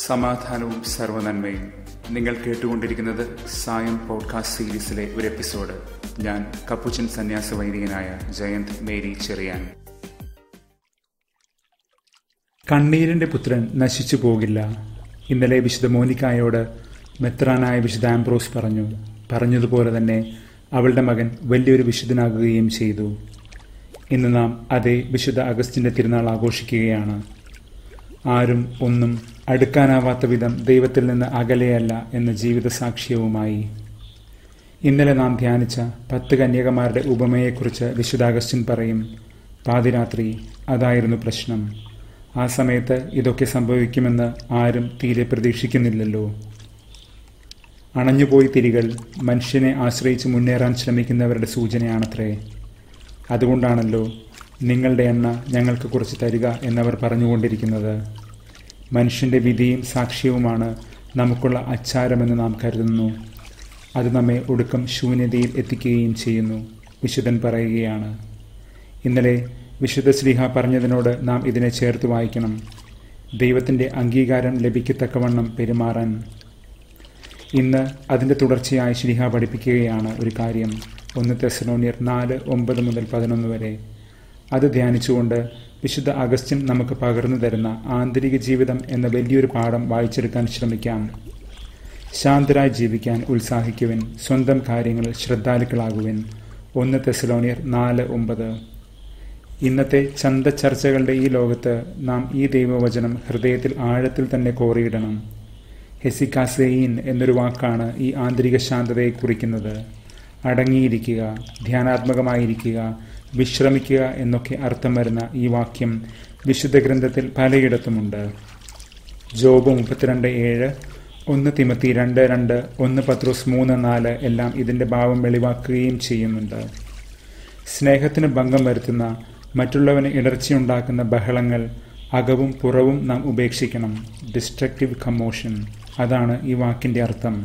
സമാധാനവും സർവനന്മയും നിങ്ങൾ കേട്ടുകൊണ്ടിരിക്കുന്നത് സായം പോഡ്കാസ്റ്റ് സീരീസിലെ ഒരു എപ്പിസോഡ് ഞാൻ കപ്പുച്ചൻ സന്യാസ വൈദികനായ ജയന്ത് മേരി ചെറിയാൻ കണ്ണീരിന്റെ പുത്രൻ നശിച്ചു പോകില്ല ഇന്നലെ വിശുദ്ധ മോനിക്കായോട് മെത്രാനായ വിശുദ്ധ ആംബ്രോസ് പറഞ്ഞു പറഞ്ഞതുപോലെ തന്നെ അവളുടെ മകൻ വലിയൊരു വിശുദ്ധനാകുകയും ചെയ്തു ഇന്ന് നാം അതേ വിശുദ്ധ അഗസ്റ്റിന്റെ തിരുനാൾ ആഘോഷിക്കുകയാണ് ആരും ഒന്നും അടുക്കാനാവാത്ത വിധം ദൈവത്തിൽ നിന്ന് അകലെയല്ല എന്ന ജീവിത സാക്ഷ്യവുമായി ഇന്നലെ നാം ധ്യാനിച്ച പത്ത് കന്യകമാരുടെ ഉപമയെക്കുറിച്ച് വിശുദ്ധ അഗസ്റ്റിൻ പറയും പാതിരാത്രി അതായിരുന്നു പ്രശ്നം ആ സമയത്ത് ഇതൊക്കെ സംഭവിക്കുമെന്ന് ആരും തീരെ പ്രതീക്ഷിക്കുന്നില്ലല്ലോ അണഞ്ഞുപോയി തിരികൾ മനുഷ്യനെ ആശ്രയിച്ച് മുന്നേറാൻ ശ്രമിക്കുന്നവരുടെ സൂചനയാണത്രേ അതുകൊണ്ടാണല്ലോ നിങ്ങളുടെ എണ്ണ ഞങ്ങൾക്ക് കുറച്ച് തരിക എന്നവർ പറഞ്ഞുകൊണ്ടിരിക്കുന്നത് മനുഷ്യന്റെ വിധിയും സാക്ഷ്യവുമാണ് നമുക്കുള്ള അച്ചാരമെന്ന് നാം കരുതുന്നു അത് നമ്മെ ഒടുക്കം ശൂന്യതയിൽ എത്തിക്കുകയും ചെയ്യുന്നു വിശുദ്ധൻ പറയുകയാണ് ഇന്നലെ വിശുദ്ധ ശ്രീഹ പറഞ്ഞതിനോട് നാം ഇതിനെ ചേർത്ത് വായിക്കണം ദൈവത്തിൻ്റെ അംഗീകാരം ലഭിക്കത്തക്കവണ്ണം പെരുമാറാൻ ഇന്ന് അതിൻ്റെ തുടർച്ചയായി ശ്രീഹ പഠിപ്പിക്കുകയാണ് ഒരു കാര്യം ഒന്ന് തെസലോണിയർ നാല് ഒമ്പത് മുതൽ പതിനൊന്ന് വരെ അത് ധ്യാനിച്ചുകൊണ്ട് വിശുദ്ധ അഗസ്റ്റിൻ നമുക്ക് പകർന്നു തരുന്ന ആന്തരിക ജീവിതം എന്ന വലിയൊരു പാഠം വായിച്ചെടുക്കാൻ ശ്രമിക്കാം ശാന്തരായി ജീവിക്കാൻ ഉത്സാഹിക്കുവിൻ സ്വന്തം കാര്യങ്ങളിൽ ശ്രദ്ധാലുക്കളാകുവിൻ ഒന്ന് തെസലോണിയർ നാല് ഒമ്പത് ഇന്നത്തെ ചന്ത ചർച്ചകളുടെ ഈ ലോകത്ത് നാം ഈ ദൈവവചനം ഹൃദയത്തിൽ ആഴത്തിൽ തന്നെ കോറിയിടണം ഹെസിക്കാസെയിൻ എന്നൊരു വാക്കാണ് ഈ ആന്തരിക ശാന്തതയെ കുറിക്കുന്നത് അടങ്ങിയിരിക്കുക ധ്യാനാത്മകമായിരിക്കുക വിശ്രമിക്കുക എന്നൊക്കെ അർത്ഥം വരുന്ന ഈ വാക്യം വിശുദ്ധ ഗ്രന്ഥത്തിൽ പലയിടത്തുമുണ്ട് ജോബ് മുപ്പത്തിരണ്ട് ഏഴ് ഒന്ന് തിമത്തി രണ്ട് രണ്ട് ഒന്ന് പത്രോസ് മൂന്ന് നാല് എല്ലാം ഇതിൻ്റെ ഭാവം വെളിവാക്കുകയും ചെയ്യുന്നുണ്ട് സ്നേഹത്തിന് ഭംഗം വരുത്തുന്ന മറ്റുള്ളവന് ഇടർച്ചയുണ്ടാക്കുന്ന ബഹളങ്ങൾ അകവും പുറവും നാം ഉപേക്ഷിക്കണം ഡിസ്ട്രക്റ്റീവ് കമ്മോഷൻ അതാണ് ഈ വാക്കിൻ്റെ അർത്ഥം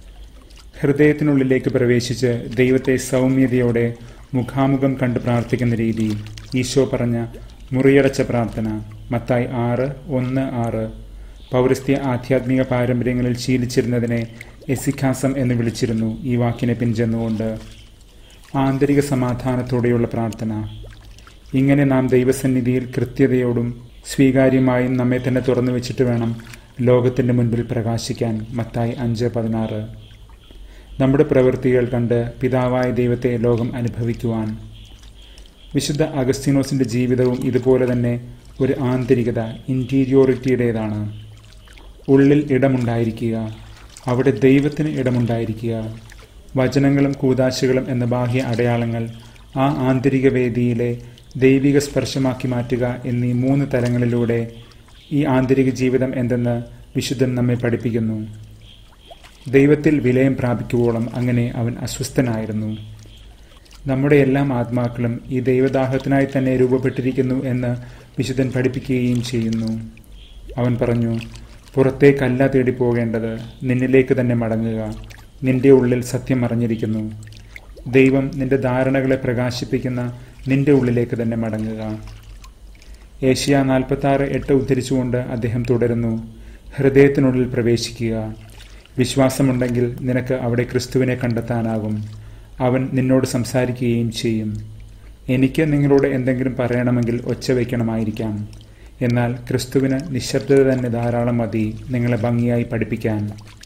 ഹൃദയത്തിനുള്ളിലേക്ക് പ്രവേശിച്ച് ദൈവത്തെ സൗമ്യതയോടെ മുഖാമുഖം കണ്ട് പ്രാർത്ഥിക്കുന്ന രീതി ഈശോ പറഞ്ഞ മുറിയടച്ച പ്രാർത്ഥന മത്തായി ആറ് ഒന്ന് ആറ് പൗരസ്ത്യ ആധ്യാത്മിക പാരമ്പര്യങ്ങളിൽ ശീലിച്ചിരുന്നതിനെ എസിഖാസം എന്ന് വിളിച്ചിരുന്നു ഈ വാക്കിനെ പിൻചെന്നുകൊണ്ട് ആന്തരിക സമാധാനത്തോടെയുള്ള പ്രാർത്ഥന ഇങ്ങനെ നാം ദൈവസന്നിധിയിൽ കൃത്യതയോടും സ്വീകാര്യമായും നമ്മെ തന്നെ തുറന്നു വെച്ചിട്ട് വേണം ലോകത്തിൻ്റെ മുൻപിൽ പ്രകാശിക്കാൻ മത്തായി അഞ്ച് പതിനാറ് നമ്മുടെ പ്രവൃത്തികൾ കണ്ട് പിതാവായ ദൈവത്തെ ലോകം അനുഭവിക്കുവാൻ വിശുദ്ധ അഗസ്തീനോസിന്റെ ജീവിതവും ഇതുപോലെ തന്നെ ഒരു ആന്തരികത ഇൻറ്റീരിയോറിറ്റിയുടേതാണ് ഉള്ളിൽ ഇടമുണ്ടായിരിക്കുക അവിടെ ദൈവത്തിന് ഇടമുണ്ടായിരിക്കുക വചനങ്ങളും കൂതാശകളും എന്ന ബാഹ്യ അടയാളങ്ങൾ ആ ആന്തരിക വേദിയിലെ ദൈവിക സ്പർശമാക്കി മാറ്റുക എന്നീ മൂന്ന് തലങ്ങളിലൂടെ ഈ ആന്തരിക ജീവിതം എന്തെന്ന് വിശുദ്ധൻ നമ്മെ പഠിപ്പിക്കുന്നു ദൈവത്തിൽ വിലയം പ്രാപിക്കുവോളം അങ്ങനെ അവൻ അസ്വസ്ഥനായിരുന്നു നമ്മുടെ എല്ലാം ആത്മാക്കളും ഈ ദൈവദാഹത്തിനായി തന്നെ രൂപപ്പെട്ടിരിക്കുന്നു എന്ന് വിശുദ്ധൻ പഠിപ്പിക്കുകയും ചെയ്യുന്നു അവൻ പറഞ്ഞു പുറത്തേക്കല്ല തേടി പോകേണ്ടത് നിന്നിലേക്ക് തന്നെ മടങ്ങുക നിന്റെ ഉള്ളിൽ സത്യം മറഞ്ഞിരിക്കുന്നു ദൈവം നിന്റെ ധാരണകളെ പ്രകാശിപ്പിക്കുന്ന നിന്റെ ഉള്ളിലേക്ക് തന്നെ മടങ്ങുക ഏഷ്യ നാൽപ്പത്തി ആറ് എട്ട് ഉദ്ധരിച്ചുകൊണ്ട് അദ്ദേഹം തുടരുന്നു ഹൃദയത്തിനുള്ളിൽ പ്രവേശിക്കുക വിശ്വാസമുണ്ടെങ്കിൽ നിനക്ക് അവിടെ ക്രിസ്തുവിനെ കണ്ടെത്താനാകും അവൻ നിന്നോട് സംസാരിക്കുകയും ചെയ്യും എനിക്ക് നിങ്ങളോട് എന്തെങ്കിലും പറയണമെങ്കിൽ ഒച്ച വയ്ക്കണമായിരിക്കാം എന്നാൽ ക്രിസ്തുവിന് നിശബ്ദത തന്നെ ധാരാളം മതി നിങ്ങളെ ഭംഗിയായി പഠിപ്പിക്കാൻ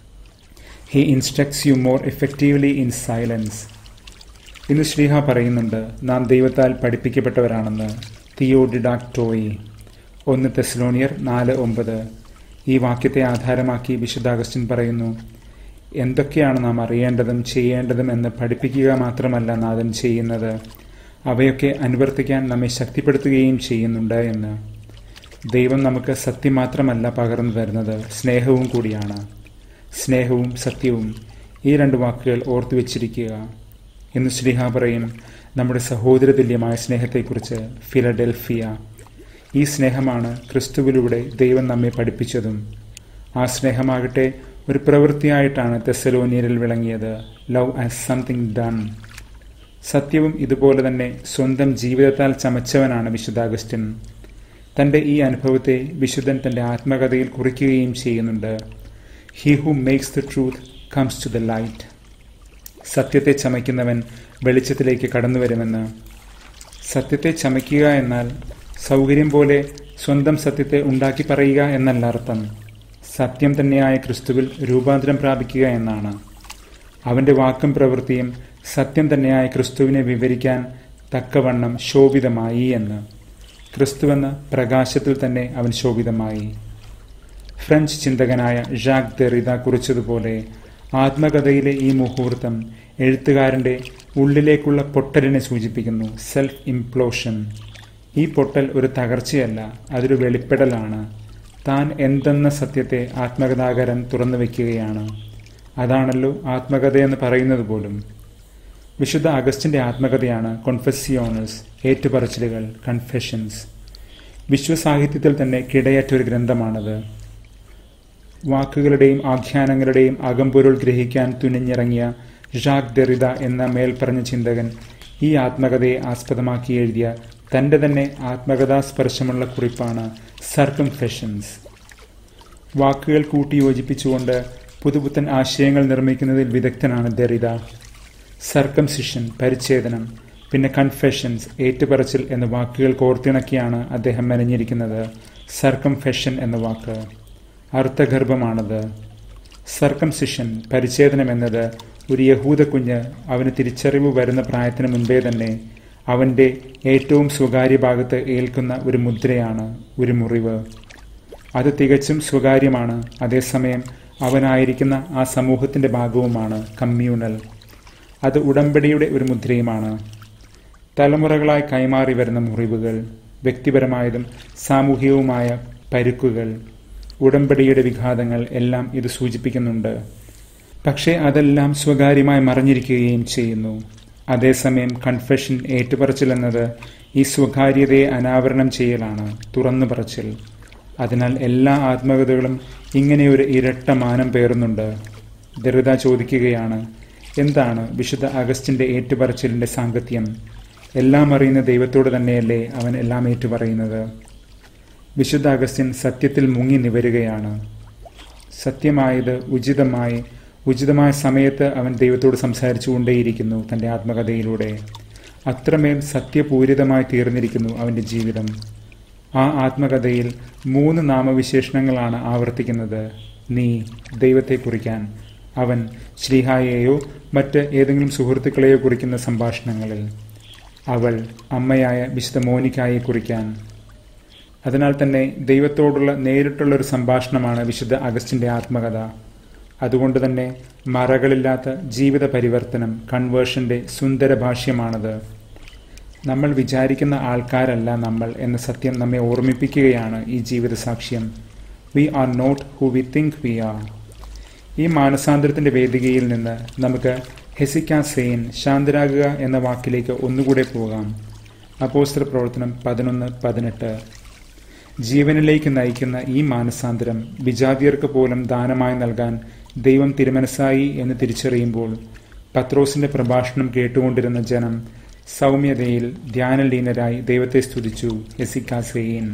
he instructs you more effectively in silence ഇന്ന് ശ്രീഹ പറയുന്നുണ്ട് നാം ദൈവത്താൽ പഠിപ്പിക്കപ്പെട്ടവരാണെന്ന് തിയോഡിഡാക്ടോയി ഒന്ന് തെസ്ലോണിയർ നാല് ഒമ്പത് ഈ വാക്യത്തെ ആധാരമാക്കി വിശുദ്ധ അഗസ്റ്റിൻ പറയുന്നു എന്തൊക്കെയാണ് നാം അറിയേണ്ടതും ചെയ്യേണ്ടതും എന്ന് പഠിപ്പിക്കുക മാത്രമല്ല നാഥൻ ചെയ്യുന്നത് അവയൊക്കെ അനുവർത്തിക്കാൻ നമ്മെ ശക്തിപ്പെടുത്തുകയും ചെയ്യുന്നുണ്ട് എന്ന് ദൈവം നമുക്ക് സത്യം മാത്രമല്ല പകർന്നു തരുന്നത് സ്നേഹവും കൂടിയാണ് സ്നേഹവും സത്യവും ഈ രണ്ട് വാക്കുകൾ ഓർത്തു വെച്ചിരിക്കുക എന്ന് ശ്രീഹ പറയും നമ്മുടെ സഹോദരതുല്യമായ സ്നേഹത്തെക്കുറിച്ച് ഫിലഡൽഫിയ ഈ സ്നേഹമാണ് ക്രിസ്തുവിലൂടെ ദൈവം നമ്മെ പഠിപ്പിച്ചതും ആ സ്നേഹമാകട്ടെ ഒരു പ്രവൃത്തിയായിട്ടാണ് തെസലോനിയരിൽ വിളങ്ങിയത് ലവ് ആസ് സംതിങ് ഡൺ സത്യവും ഇതുപോലെ തന്നെ സ്വന്തം ജീവിതത്താൽ ചമച്ചവനാണ് വിശുദ്ധ അഗസ്റ്റിൻ തന്റെ ഈ അനുഭവത്തെ വിശുദ്ധൻ തന്റെ ആത്മകഥയിൽ കുറിക്കുകയും ചെയ്യുന്നുണ്ട് he who makes the truth comes to the light സത്യത്തെ ചമയ്ക്കുന്നവൻ വെളിച്ചത്തിലേക്ക് കടന്നു വരുമെന്ന് സത്യത്തെ ചമയ്ക്കുക എന്നാൽ സൗകര്യം പോലെ സ്വന്തം സത്യത്തെ ഉണ്ടാക്കി പറയുക എന്നല്ല അർത്ഥം സത്യം തന്നെയായ ക്രിസ്തുവിൽ രൂപാന്തരം പ്രാപിക്കുക എന്നാണ് അവന്റെ വാക്കും പ്രവൃത്തിയും സത്യം തന്നെയായ ക്രിസ്തുവിനെ വിവരിക്കാൻ തക്കവണ്ണം ശോഭിതമായി എന്ന് ക്രിസ്തുവെന്ന പ്രകാശത്തിൽ തന്നെ അവൻ ശോഭിതമായി ഫ്രഞ്ച് ചിന്തകനായ ജാക്ക് ദെറിത കുറിച്ചതുപോലെ ആത്മകഥയിലെ ഈ മുഹൂർത്തം എഴുത്തുകാരന്റെ ഉള്ളിലേക്കുള്ള പൊട്ടലിനെ സൂചിപ്പിക്കുന്നു സെൽഫ് ഇംപ്ലോഷൻ ഈ പൊട്ടൽ ഒരു തകർച്ചയല്ല അതൊരു വെളിപ്പെടലാണ് താൻ എന്തെന്ന സത്യത്തെ ആത്മകഥാകാരൻ തുറന്നു വയ്ക്കുകയാണ് അതാണല്ലോ ആത്മകഥയെന്ന് പറയുന്നത് പോലും വിശുദ്ധ അഗസ്റ്റിന്റെ ആത്മകഥയാണ് കൊൺഫെസിയോണസ് ഏറ്റുപറച്ചിലുകൾ കൺഫെഷൻസ് വിശ്വസാഹിത്യത്തിൽ തന്നെ കിടയറ്റ ഒരു ഗ്രന്ഥമാണത് വാക്കുകളുടെയും ആഖ്യാനങ്ങളുടെയും അകമ്പൊരുൾ ഗ്രഹിക്കാൻ തുനിഞ്ഞിറങ്ങിയ ഷാക് ദെറിദ എന്ന മേൽപ്പറഞ്ഞ ചിന്തകൻ ഈ ആത്മകഥയെ ആസ്പദമാക്കി എഴുതിയ തന്റെ തന്നെ ആത്മകഥാസ്പർശമുള്ള കുറിപ്പാണ് സർക്കംഫെഷൻസ് വാക്കുകൾ കൂട്ടിയോജിപ്പിച്ചുകൊണ്ട് പുതുപുത്തൻ ആശയങ്ങൾ നിർമ്മിക്കുന്നതിൽ വിദഗ്ധനാണ് ദെറിദ സർക്കംസിഷൻ പരിച്ഛേദനം പിന്നെ കൺഫെഷൻസ് ഏറ്റുപറച്ചിൽ എന്ന വാക്കുകൾ കോർത്തിണക്കിയാണ് അദ്ദേഹം മെനഞ്ഞിരിക്കുന്നത് സർക്കംഫെഷൻ എന്ന വാക്ക് അർത്ഥഗർഭമാണത് സർക്കംസിഷൻ പരിച്ഛേദനം എന്നത് ഒരു യഹൂദ കുഞ്ഞ് അവന് തിരിച്ചറിവ് വരുന്ന പ്രായത്തിന് മുൻപേ തന്നെ അവന്റെ ഏറ്റവും സ്വകാര്യ ഭാഗത്ത് ഏൽക്കുന്ന ഒരു മുദ്രയാണ് ഒരു മുറിവ് അത് തികച്ചും സ്വകാര്യമാണ് അതേസമയം അവനായിരിക്കുന്ന ആ സമൂഹത്തിന്റെ ഭാഗവുമാണ് കമ്മ്യൂണൽ അത് ഉടമ്പടിയുടെ ഒരു മുദ്രയുമാണ് തലമുറകളായി കൈമാറി വരുന്ന മുറിവുകൾ വ്യക്തിപരമായതും സാമൂഹികവുമായ പരുക്കുകൾ ഉടമ്പടിയുടെ വിഘാതങ്ങൾ എല്ലാം ഇത് സൂചിപ്പിക്കുന്നുണ്ട് പക്ഷേ അതെല്ലാം സ്വകാര്യമായി മറഞ്ഞിരിക്കുകയും ചെയ്യുന്നു അതേസമയം കൺഫെഷൻ ഏറ്റുപറച്ചിൽ എന്നത് ഈ സ്വകാര്യതയെ അനാവരണം ചെയ്യലാണ് തുറന്നു പറച്ചിൽ അതിനാൽ എല്ലാ ആത്മകഥകളും ഇങ്ങനെയൊരു ഇരട്ട മാനം പേറുന്നുണ്ട് ദരിത ചോദിക്കുകയാണ് എന്താണ് വിശുദ്ധ അഗസ്റ്റിന്റെ ഏറ്റുപറച്ചിലിന്റെ സാങ്കത്യം എല്ലാം അറിയുന്ന ദൈവത്തോട് തന്നെയല്ലേ അവൻ എല്ലാം ഏറ്റുപറയുന്നത് വിശുദ്ധ അഗസ്റ്റിൻ സത്യത്തിൽ മുങ്ങി നിവരുകയാണ് സത്യമായത് ഉചിതമായി ഉചിതമായ സമയത്ത് അവൻ ദൈവത്തോട് സംസാരിച്ചു കൊണ്ടേയിരിക്കുന്നു തന്റെ ആത്മകഥയിലൂടെ അത്രമേൽ സത്യപൂരിതമായി തീർന്നിരിക്കുന്നു അവന്റെ ജീവിതം ആ ആത്മകഥയിൽ മൂന്ന് നാമവിശേഷണങ്ങളാണ് ആവർത്തിക്കുന്നത് നീ ദൈവത്തെ കുറിക്കാൻ അവൻ ശ്രീഹായെയോ മറ്റ് ഏതെങ്കിലും സുഹൃത്തുക്കളെയോ കുറിക്കുന്ന സംഭാഷണങ്ങളിൽ അവൾ അമ്മയായ വിശുദ്ധ മോനിക്കായെ കുറിക്കാൻ അതിനാൽ തന്നെ ദൈവത്തോടുള്ള നേരിട്ടുള്ള ഒരു സംഭാഷണമാണ് വിശുദ്ധ അഗസ്റ്റിന്റെ ആത്മകഥ അതുകൊണ്ട് തന്നെ മറകളില്ലാത്ത ജീവിത പരിവർത്തനം കൺവേർഷന്റെ സുന്ദര ഭാഷ്യമാണത് നമ്മൾ വിചാരിക്കുന്ന ആൾക്കാരല്ല നമ്മൾ എന്ന സത്യം നമ്മെ ഓർമ്മിപ്പിക്കുകയാണ് ഈ ജീവിത സാക്ഷ്യം we are not who we think we are ഈ മാനസാന്തരത്തിന്റെ വേദികയിൽ നിന്ന് നമുക്ക് ഹെസിക്ക സെയിൻ ശാന്തരാകുക എന്ന വാക്കിലേക്ക് ഒന്നുകൂടെ പോകാം അപ്പോസ്ത്ര പ്രവർത്തനം പതിനൊന്ന് പതിനെട്ട് ജീവനിലേക്ക് നയിക്കുന്ന ഈ മാനസാന്തരം വിജാതിയർക്ക് പോലും ദാനമായി നൽകാൻ ദൈവം തിരുമനസായി എന്ന് തിരിച്ചറിയുമ്പോൾ പത്രോസിന്റെ പ്രഭാഷണം കേട്ടുകൊണ്ടിരുന്ന ജനം സൗമ്യതയിൽ ധ്യാനലീനരായി ദൈവത്തെ സ്തുതിച്ചു എസിക്കാസെയിൻ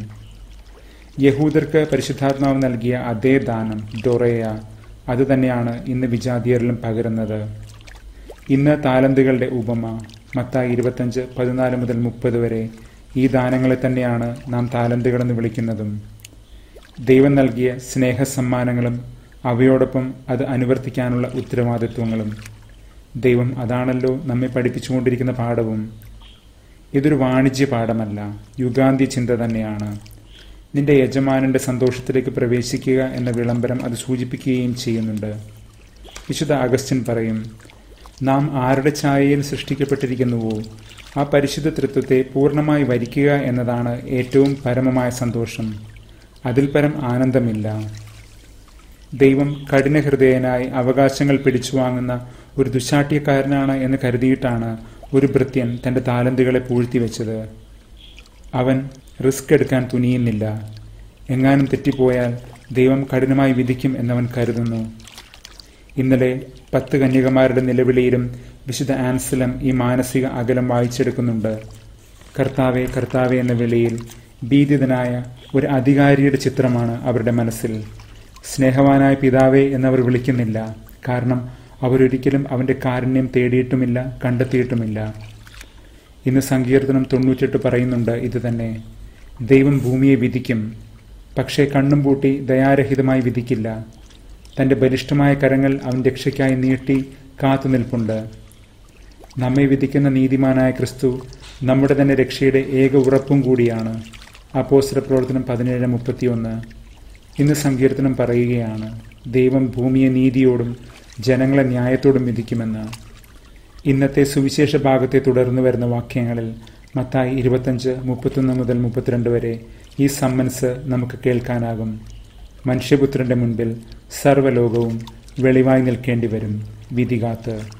യഹൂദർക്ക് പരിശുദ്ധാത്മാവ് നൽകിയ അതേ ദാനം ഡൊറേയ അതുതന്നെയാണ് ഇന്ന് വിജാതിയരിലും പകരുന്നത് ഇന്ന് താലന്തുകളുടെ ഉപമ മത്തായി ഇരുപത്തഞ്ച് പതിനാല് മുതൽ മുപ്പത് വരെ ഈ ദാനങ്ങളെ തന്നെയാണ് നാം താലന്തുകളെന്ന് വിളിക്കുന്നതും ദൈവം നൽകിയ സ്നേഹസമ്മാനങ്ങളും അവയോടൊപ്പം അത് അനുവർത്തിക്കാനുള്ള ഉത്തരവാദിത്വങ്ങളും ദൈവം അതാണല്ലോ നമ്മെ പഠിപ്പിച്ചുകൊണ്ടിരിക്കുന്ന പാഠവും ഇതൊരു വാണിജ്യ പാഠമല്ല യുഗാന്തി ചിന്ത തന്നെയാണ് നിന്റെ യജമാനന്റെ സന്തോഷത്തിലേക്ക് പ്രവേശിക്കുക എന്ന വിളംബരം അത് സൂചിപ്പിക്കുകയും ചെയ്യുന്നുണ്ട് വിശുദ്ധ അഗസ്റ്റിൻ പറയും നാം ആരുടെ ഛായയിൽ സൃഷ്ടിക്കപ്പെട്ടിരിക്കുന്നുവോ ആ പരിശുദ്ധ തൃത്വത്തെ പൂർണ്ണമായി വരിക്കുക എന്നതാണ് ഏറ്റവും പരമമായ സന്തോഷം അതിൽ പരം ആനന്ദമില്ല ദൈവം കഠിനഹൃദയനായി അവകാശങ്ങൾ പിടിച്ചു വാങ്ങുന്ന ഒരു ദുശാഠ്യക്കാരനാണ് എന്ന് കരുതിയിട്ടാണ് ഒരു ഭൃത്യൻ തന്റെ താലന്തുകളെ പൂഴ്ത്തിവെച്ചത് അവൻ റിസ്ക് എടുക്കാൻ തുനിയുന്നില്ല എങ്ങാനും തെറ്റിപ്പോയാൽ ദൈവം കഠിനമായി വിധിക്കും എന്നവൻ കരുതുന്നു ഇന്നലെ പത്ത് കന്യകമാരുടെ നിലവിളിയിലും വിശുദ്ധ ആൻസലം ഈ മാനസിക അകലം വായിച്ചെടുക്കുന്നുണ്ട് കർത്താവെ കർത്താവെ എന്ന വിളിയിൽ ഭീതിതനായ ഒരു അധികാരിയുടെ ചിത്രമാണ് അവരുടെ മനസ്സിൽ സ്നേഹവാനായ പിതാവേ എന്നവർ വിളിക്കുന്നില്ല കാരണം അവരൊരിക്കലും അവന്റെ കാരുണ്യം തേടിയിട്ടുമില്ല കണ്ടെത്തിയിട്ടുമില്ല ഇന്ന് സങ്കീർത്തനം തൊണ്ണൂറ്റെട്ട് പറയുന്നുണ്ട് ഇത് തന്നെ ദൈവം ഭൂമിയെ വിധിക്കും പക്ഷേ കണ്ണും പൂട്ടി ദയാരഹിതമായി വിധിക്കില്ല തന്റെ ബലിഷ്ഠമായ കരങ്ങൾ അവൻ രക്ഷയ്ക്കായി നീട്ടി കാത്തുനിൽപ്പുണ്ട് നമ്മെ വിധിക്കുന്ന നീതിമാനായ ക്രിസ്തു നമ്മുടെ തന്നെ രക്ഷയുടെ ഏക ഉറപ്പും കൂടിയാണ് അപ്പോസ്റ്റർ പ്രവർത്തനം പതിനേഴ് മുപ്പത്തിയൊന്ന് ഇന്ന് സങ്കീർത്തനം പറയുകയാണ് ദൈവം ഭൂമിയെ നീതിയോടും ജനങ്ങളെ ന്യായത്തോടും വിധിക്കുമെന്ന് ഇന്നത്തെ സുവിശേഷ ഭാഗത്തെ തുടർന്നു വരുന്ന വാക്യങ്ങളിൽ മത്തായി ഇരുപത്തഞ്ച് മുപ്പത്തൊന്ന് മുതൽ മുപ്പത്തിരണ്ട് വരെ ഈ സമ്മൻസ് നമുക്ക് കേൾക്കാനാകും മനുഷ്യപുത്രന്റെ മുൻപിൽ സർവ്വലോകവും വെളിവായി നിൽക്കേണ്ടി വരും വിധികാത്ത്